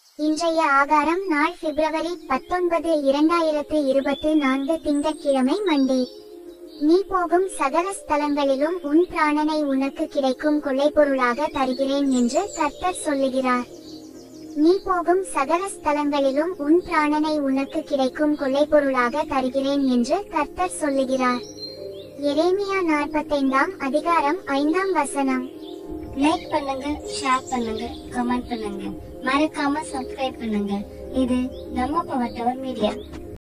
இன்றைய ஆகாரம் நாள் பிப்ரவரி பத்தொன்பது இரண்டாயிரத்து இருபத்து நான்கு திங்கட்கிழமை மண்டே நீ போகும் சகல ஸ்தலங்களிலும் உன் பிராணனை உனக்கு கிடைக்கும் கொள்ளைப்பொருளாக தருகிறேன் என்று கர்த்தர் சொல்லுகிறார் நீ போகும் சகல ஸ்தலங்களிலும் உன் பிராணனை உனக்கு கிடைக்கும் கொள்ளைப்பொருளாக தருகிறேன் என்று கர்த்தர் சொல்லுகிறார் எரேமியா நாற்பத்தைந்தாம் அதிகாரம் ஐந்தாம் வசனம் லைக் பண்ணுங்க ஷேர் பண்ணுங்க கமெண்ட் பண்ணுங்க மறக்காம சப்ஸ்கிரைப் பண்ணுங்க இது நம்ம பவர் டவர் மீடியா